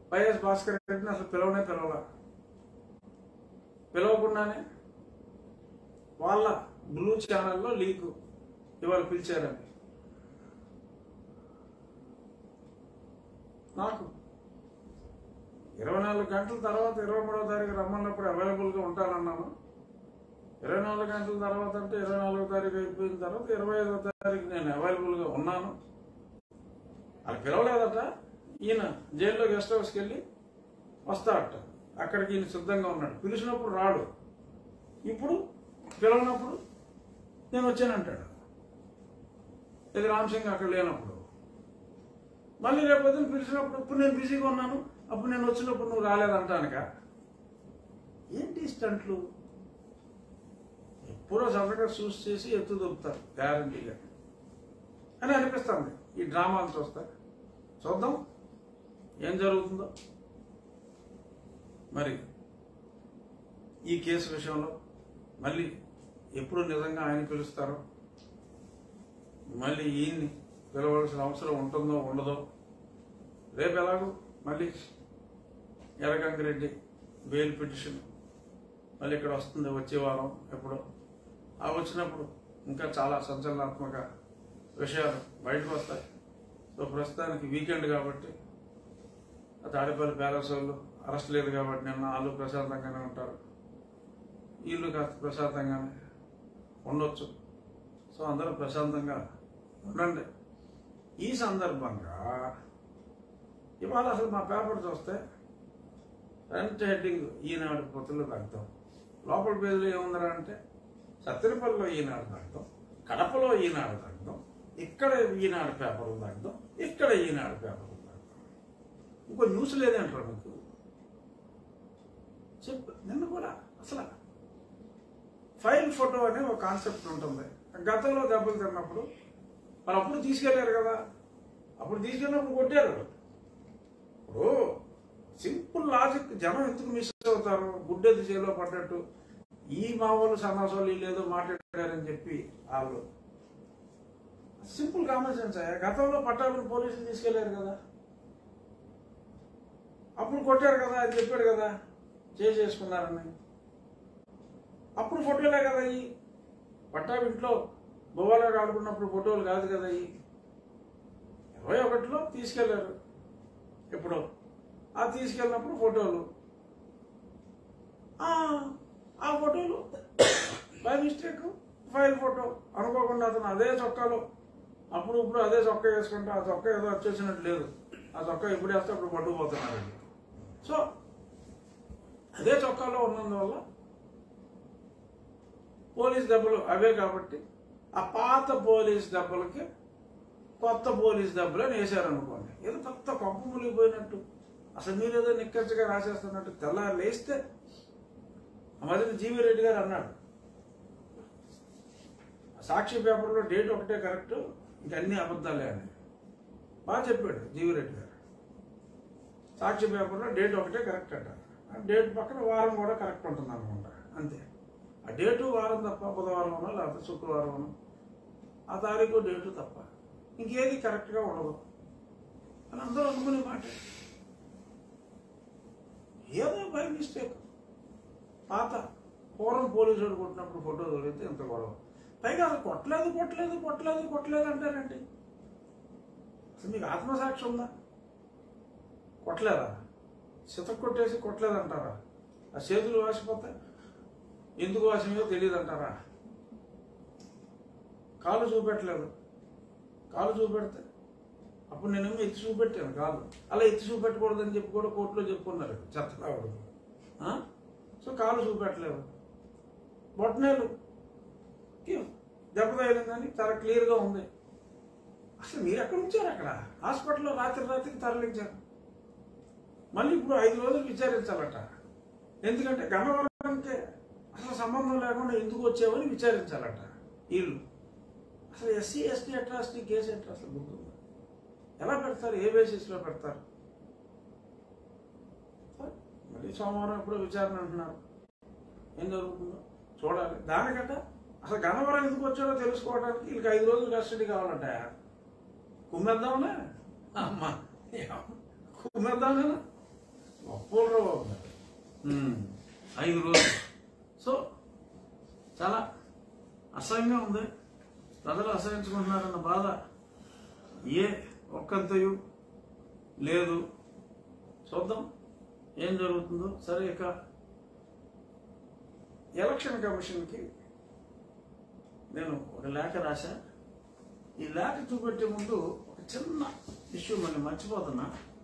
YS Bhaskar రెడ్డిని అసలు పిలవనే పిలవాల పిలవకుండానే వాళ్ళ బ్లూ ఛానల్లో లీకు ఇవాళ పిలిచారని నాకు ఇరవై నాలుగు గంటల తర్వాత ఇరవై మూడో తారీఖు రమ్మన్నప్పుడు అవైలబుల్గా ఉంటానన్నాను ఇరవై నాలుగు గంటల తర్వాత అంటే ఇరవై నాలుగో తారీఖు అయిపోయిన తర్వాత ఇరవై ఐదో తారీఖు నేను అవైలబుల్గా ఉన్నాను అది పిలవలేదట ఈయన జైల్లో గెస్ట్ హౌస్కి వెళ్ళి వస్తాడట అక్కడికి ఈయన సిద్ధంగా ఉన్నాడు పిలిచినప్పుడు రాడు ఇప్పుడు పిలవనప్పుడు నేను వచ్చానంటాడు ఇది రామసింగ్ అక్కడ లేనప్పుడు మళ్ళీ రేపొద్దున పిలిచినప్పుడు ఇప్పుడు నేను బిజీగా ఉన్నాను అప్పుడు నేను వచ్చినప్పుడు నువ్వు రాలేదంటానుక ఏంటి స్టంట్లు ఎప్పుడో సరదాగా చూసి చేసి ఎత్తు దొరుకుతారు గ్యారంటీగా అని అనిపిస్తుంది ఈ డ్రామాలు చూస్తే చూద్దాం ఏం జరుగుతుందో మరి ఈ కేసు విషయంలో మళ్ళీ ఎప్పుడు నిజంగా ఆయన పిలుస్తారో మళ్ళీ ఈయన్ని పిలవలసిన అవసరం ఉంటుందో ఉండదో రేపు ఎలాగో మళ్ళీ ఎర్రగంగిరెడ్డి బెయిల్ పిటిషన్ మళ్ళీ ఇక్కడ వస్తుంది వచ్చే వారం ఎప్పుడో ఆ వచ్చినప్పుడు ఇంకా చాలా సంచలనాత్మక విషయాలు బయటకు వస్తాయి సో ప్రస్తుతానికి వీకెండ్ కాబట్టి ఆ తాడేపల్లి ప్యాలెస్ వాళ్ళు అరెస్ట్ లేదు కాబట్టి నిన్న వాళ్ళు ప్రశాంతంగానే ఉంటారు వీళ్ళు కాస్త ప్రశాంతంగానే ఉండొచ్చు సో అందరూ ప్రశాంతంగా ఉండండి ఈ సందర్భంగా ఇవాళ అసలు మా పేపర్ చూస్తే ఫ్రంట్ హెడ్డింగ్ ఈనాడు పొత్తులు తగ్గుతాం లోపల పేజీలో ఏముందరా అంటే సత్తెనపల్లిలో ఈనాడు తగ్గుతాం కడపలో ఈనాడు తగ్గుతాం ఇక్కడ ఈనాడు పేపర్ తగ్గుతాం ఇక్కడ ఈనాడు పేపర్ తగ్గుతాం ఇంకో న్యూస్ లేదంటారు మీకు చెప్పు నిన్న కూడా అసలు ఫైల్ ఫోటో అనే ఒక కాన్సెప్ట్ ఉంటుంది గతంలో దెబ్బలు తిన్నప్పుడు మరి అప్పుడు తీసుకెళ్లారు కదా అప్పుడు తీసుకెళ్ళినప్పుడు కొట్టారు ఇప్పుడు సింపుల్ లాజిక్ జనం ఎందుకు మిస్ అవుతారు గుడ్డెది చేలో పడ్డట్టు ఈ మా వాళ్ళు సన్నాసాలు వీళ్ళు ఏదో మాట్లాడారని చెప్పి వాళ్ళు సింపుల్ కామన్ సెన్స్ గతంలో పట్టాభిని పోలీసులు తీసుకెళ్లారు కదా అప్పుడు కొట్టారు కదా అని చెప్పాడు కదా చేసేసుకున్నారని అప్పుడు ఫోటోలే కదా ఈ పట్టాభి ఇంట్లో బొవ్వాలో ఆడుకున్నప్పుడు ఫోటోలు కాదు కదా ఈ ఇరవై ఒకటిలో తీసుకెళ్లారు ఎప్పుడో ఆ తీసుకెళ్ళినప్పుడు ఫోటోలు ఆ ఆ ఫోటోలు బై మిస్టేక్ ఫైల్ ఫోటో అనుకోకుండా అతను అదే చొక్కాలో అప్పుడు ఇప్పుడు అదే చొక్కా వేసుకుంటే ఆ చొక్కా ఏదో వచ్చేసినట్టు లేదు ఆ చొక్కా ఇప్పుడు వేస్తే అప్పుడు పట్టుకుపోతున్నారండి సో అదే చొక్కాలో ఉన్నందువల్ల పోలీస్ దెబ్బలు అవే కాబట్టి ఆ పాత పోలీస్ దెబ్బలకి కొత్త పోలీస్ దెబ్బలు అని వేశారనుకోండి ఏదో కొత్త కొంప మునిగిపోయినట్టు అసలు మీరు ఏదో నిక్కచ్చిగా రాసేస్తున్నట్టు తెల్లారి లేస్తే ఆ మధ్యన జీవి రెడ్డి గారు అన్నాడు సాక్షి పేపర్లో డేట్ ఒకటే కరెక్ట్ ఇంక అన్ని అబద్ధాలే అని బాగా చెప్పాడు జీవి రెడ్డి గారు సాక్షి పేపర్లో డేట్ ఒకటే కరెక్ట్ అంట ఆ డేట్ పక్కన వారం కూడా కరెక్ట్ ఉంటుంది అనమాట అంతే ఆ డేటు వారం తప్ప బుధవారంలో లేకపోతే శుక్రవారం ఆ తారీఖు డేటు తప్ప ఇంకేది కరెక్ట్గా ఉండదు అని అందరూ అనుకునే మాట ఏదో బై మిస్టేక్ పాత పూర్వం పోలీసు వాడు కొట్టినప్పుడు ఫోటో దొరికితే ఎంత గొడవ పైగా అది కొట్టలేదు కొట్టలేదు కొట్టలేదు కొట్టలేదు అంటారండి అసలు మీకు ఆత్మసాక్షి ఉందా కొట్టలేదా చితక్ కొట్టేసి కొట్టలేదు అంటారా ఆ చేతులు వాసిపోతే ఎందుకు వాసినాయో తెలియదు అంటారా కాలు చూపెట్టలేదు కాలు చూపెడితే అప్పుడు నేనేమో ఎత్తి చూపెట్టాను కాదు అలా ఎత్తి చూపెట్టకూడదని చెప్పి కూడా కోర్టులో చెప్పుకున్నారు చెత్తలావుడు సో కాలు చూపెట్టలేదు బొట్టనేలు దెబ్బ తగిలిందని చాలా క్లియర్గా ఉంది అసలు మీరు ఎక్కడ ఉంచారు అక్కడ హాస్పిటల్లో రాత్రి రాత్రికి తరలించారు మళ్ళీ ఇప్పుడు ఐదు రోజులు విచారించాలట ఎందుకంటే గన్నవరంకే అసలు సంబంధం లేకుండా ఎందుకు వచ్చావని విచారించాలట వీళ్ళు అసలు ఎస్సీ ఎస్టీ అట్రాసిటీ కేసు ఎట్లా అసలు గుర్తుందా ఎలా పెడతారు ఏ బేసిస్లో పెడతారు మళ్ళీ సోమవారం ఎప్పుడో విచారణ అంటున్నారు ఏం జరుగుతుందో చూడాలి దానికంట అసలు గన్నవరం ఎందుకు వచ్చాడో తెలుసుకోవడానికి వీళ్ళకి ఐదు రోజులు కస్టడీ కావాలంట కుమ్మేద్దామనే అమ్మా కుమ్మేద్దామనేనా అపోలో బాబు గారు ఉమ్, ఐదు రోజులు సో చాలా అసహ్యంగా ఉంది ప్రజలు అసహించుకుంటున్నారన్న బాధ ఏ ఒక్కంతయు లేదు చూద్దాం ఏం జరుగుతుందో సరే ఇక ఎలక్షన్ కమిషన్కి నేను ఒక లేఖ రాశా ఈ లేఖ చూపెట్టే ముందు ఒక చిన్న ఇష్యూ మళ్ళీ మర్చిపోతున్నా